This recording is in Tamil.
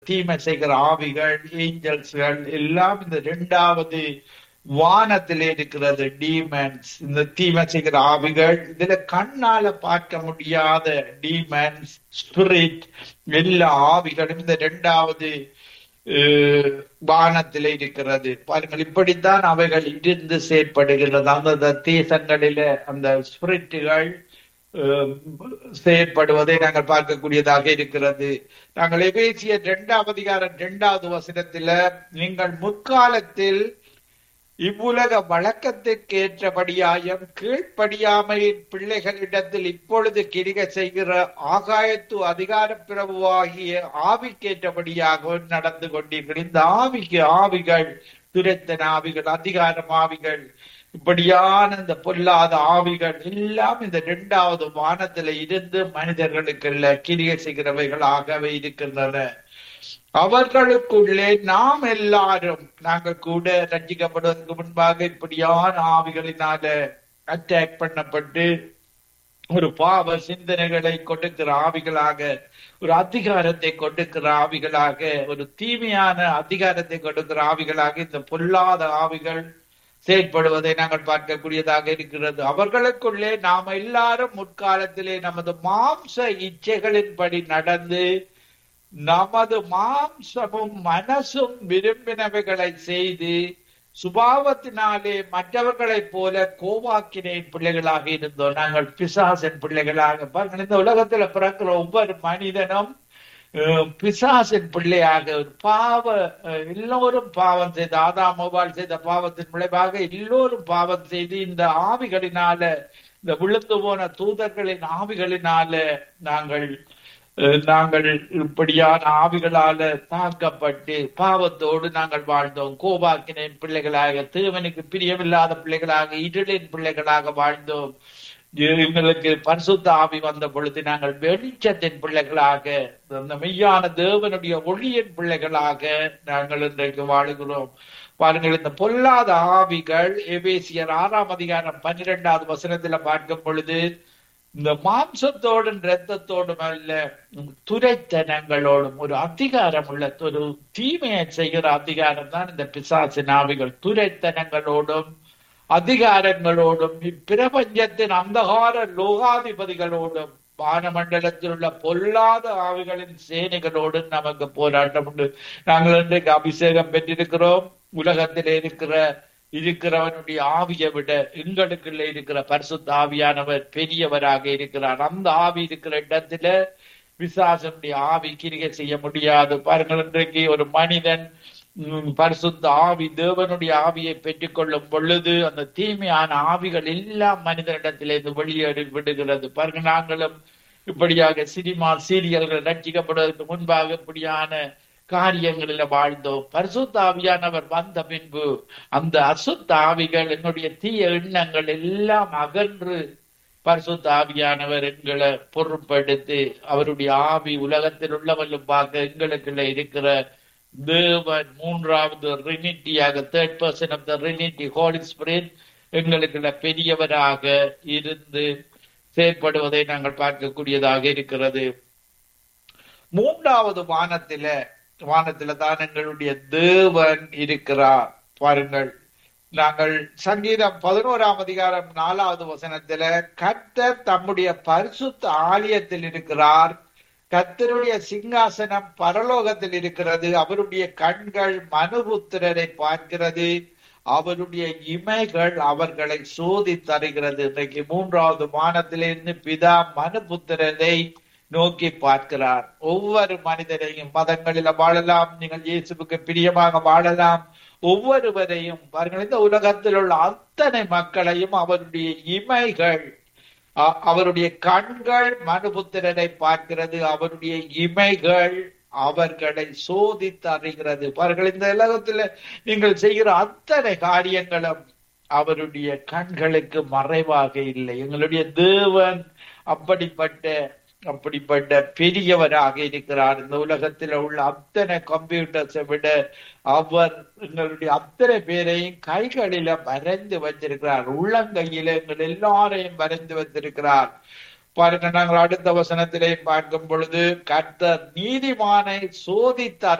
தீமை செய்கிற ஆவிகள் ஏஞ்சல்ஸ்கள் எல்லாம் இந்த இரண்டாவது வானத்தில் இருக்கிறது டீமன்ஸ் இந்த தீமை செய்கிற ஆவிகள் இதுல கண்ணால பார்க்க முடியாத டீமன்ஸ் ஸ்பிரிட் எல்லா ஆவிகளும் இந்த இரண்டாவது அஹ், வானத்தில் இருக்கிறது பாருங்கள் இப்படித்தான் அவைகள் இருந்து செயற்படுகிறது அந்த தேசங்களில அந்த ஸ்பிரிட்டுகள் அஹ், செயற்படுவதை நாங்கள் பார்க்கக்கூடியதாக இருக்கிறது நாங்கள் எபேசிய இரண்டாவது அதிகாரம் இரண்டாவது வசனத்தில நீங்கள் முற்காலத்தில் இவ்வுலக வழக்கத்திற்கு ஏற்றபடியாயம் கீழ்ப்படியாமையின் பிள்ளைகளிடத்தில் இப்பொழுது கிரிக செய்கிற ஆகாயத்து அதிகார பிரபுவாகிய ஆவிக்கேற்றபடியாக நடந்து கொண்டீர்கள் இந்த ஆவிக்கு ஆவிகள் துரத்தன ஆவிகள் அதிகாரம் ஆவிகள் இப்படியான இந்த பொல்லாத ஆவிகள் எல்லாம் இந்த இரண்டாவது வானத்துல இருந்து மனிதர்களுக்குள்ள கிரியை செய்கிறவைகளாகவே இருக்கின்றன அவர்களுக்குள்ளே நாம் எல்லாரும் நாங்கள் கூட ரஞ்சிக்கப்படுவதற்கு முன்பாக இப்படியான ஆவிகளினால அட்டாக் பண்ணப்பட்டு ஒரு பாவ சிந்தனைகளை கொடுக்கிற ஆவிகளாக ஒரு அதிகாரத்தை கொடுக்கிற ஆவிகளாக ஒரு தீமையான அதிகாரத்தை கொடுக்கிற ஆவிகளாக இந்த பொல்லாத ஆவிகள் செயல்படுவதை நாங்கள் பார்க்கக்கூடியதாக இருக்கிறது அவர்களுக்குள்ளே நாம் எல்லாரும் முற்காலத்திலே நமது மாம்ச இச்சைகளின்படி நடந்து நமது மாம்சமும் மனசும் விரும்பினவைகளை செய்து சுபாவத்தினாலே மற்றவர்களைப் போல கோவாக்கினேன் பிள்ளைகளாக இருந்தோம் நாங்கள் பிசாசின் பிள்ளைகளாக பாருங்கள் இந்த உலகத்துல பிறக்கிற ஒவ்வொரு மனிதனும் அஹ், பிசாசின் பிள்ளையாக ஒரு பாவ அஹ், எல்லோரும் பாவம் செய்து ஆதாமோபால் செய்த பாவத்தின் விளைவாக எல்லோரும் பாவம் செய்து இந்த ஆவிகளினால இந்த விழுந்து போன தூதர்களின் ஆவிகளினால நாங்கள் அஹ், நாங்கள் இப்படியான ஆவிகளால தாக்கப்பட்டு பாவத்தோடு நாங்கள் வாழ்ந்தோம் கோபாக்கினின் பிள்ளைகளாக தேவனுக்கு பிரியமில்லாத பிள்ளைகளாக இருளின் பிள்ளைகளாக வாழ்ந்தோம் எங்களுக்கு பரிசுத்த ஆவி வந்த பொழுது நாங்கள் வெளிச்சத்தின் பிள்ளைகளாக அந்த மெய்யான தேவனுடைய ஒளியின் பிள்ளைகளாக நாங்கள் இன்றைக்கு வாழுகிறோம் பாருங்கள் இந்த பொல்லாத ஆவிகள் எபேசியர் ஆறாம் அதிகாரம் பன்னிரெண்டாவது வசனத்துல பார்க்கும் பொழுது இந்த மாம்சத்தோடும் இரத்தத்தோடும் அல்ல துரைத்தனங்களோடும் ஒரு அதிகாரம் உள்ள ஒரு தீமையை செய்கிற அதிகாரம் தான் இந்த பிசாசின் ஆவிகள் துரைத்தனங்களோடும் அதிகாரங்களோடும் இப்பிரபஞ்சத்தின் அந்தகார லோகாதிபதிகளோடும் வானமண்டலத்தில் உள்ள பொல்லாத ஆவிகளின் சேனைகளோடும் நமக்கு போராட்டம் உண்டு நாங்கள் இன்றைக்கு அபிஷேகம் பெற்றிருக்கிறோம் உலகத்தில் இருக்கிற இருக்கிறவனுடைய ஆவியை விட எங்களுக்குள்ள இருக்கிற பரிசுத்த ஆவியானவர் பெரியவராக இருக்கிறார் அந்த ஆவி இருக்கிற இடத்துல விசாசனுடைய ஆவி கிரிகை செய்ய முடியாது பாருங்கள் இன்றைக்கு ஒரு மனிதன் உம், பரிசுத்த ஆவி தேவனுடைய ஆவியை பெற்றுக்கொள்ளும் பொழுது அந்த தீமையான ஆவிகள் எல்லாம் மனிதனிடத்திலிருந்து வெளியேறி விடுகிறது பாருங்க நாங்களும் இப்படியாக சினிமா சீரியல்கள் ரட்சிக்கப்படுவதற்கு முன்பாக இப்படியான காரியங்களில வாழ்ந்தோம் பரிசுத்த ஆவியானவர் வந்த பின்பு அந்த அசுத்த ஆவிகள் என்னுடைய தீய எண்ணங்கள் எல்லாம் அகன்று பரிசுத்த ஆவியானவர் எங்களை பொருட்படுத்தி அவருடைய ஆவி உலகத்தில் உள்ளவர்களும் பார்க்க எங்களுக்குள்ள இருக்கிற தேவன் மூன்றாவது ரினிட்டியாக third person of the trinity Holy Spirit எங்களுக்குள்ள பெரியவராக இருந்து செயற்படுவதை நாங்கள் பார்க்கக்கூடியதாக இருக்கிறது மூன்றாவது வானத்தில வானத்தில தான் எங்களுடைய தேவன் இருக்கிறார் பாருங்கள் நாங்கள் சங்கீதம் பதினோராம் அதிகாரம் நாலாவது வசனத்துல கர்த்தர் தம்முடைய பரிசுத்த ஆலயத்தில் இருக்கிறார் கர்த்தருடைய சிங்காசனம் பரலோகத்தில் இருக்கிறது அவருடைய கண்கள் மனுபுத்திரரை பார்க்கிறது அவருடைய இமைகள் அவர்களை சோதி தருகிறது இன்றைக்கு மூன்றாவது வானத்திலிருந்து பிதா மனுபுத்திரரை நோக்கி பார்க்கிறார் ஒவ்வொரு மனிதரையும் மதங்களில வாழலாம் நீங்கள் இயேசுவுக்கு பிரியமாக வாழலாம் ஒவ்வொருவரையும் பாருங்கள் இந்த உலகத்தில் உள்ள அத்தனை மக்களையும் அவருடைய இமைகள் அ- அவருடைய கண்கள் மனுபுத்திரனை பார்க்கிறது அவருடைய இமைகள் அவர்களை சோதித்து அறிகிறது பாருங்கள் இந்த உலகத்துல நீங்கள் செய்கிற அத்தனை காரியங்களும் அவருடைய கண்களுக்கு மறைவாக இல்லை எங்களுடைய தேவன் அப்படிப்பட்ட அப்படிப்பட்ட பெரியவராக இருக்கிறார் இந்த உலகத்தில் உள்ள அத்தனை கம்ப்யூட்டர்ஸை விட அவர் எங்களுடைய அத்தனை பேரையும் கைகளில வரைந்து வச்சிருக்கிறார் உள்ளங்கையில எங்கள் எல்லாரையும் வரைந்து வைத்திருக்கிறார் பாருங்க நாங்கள் அடுத்த வசனத்திலே பார்க்கும் பொழுது கர்த்தர் நீதிமானை சோதித்து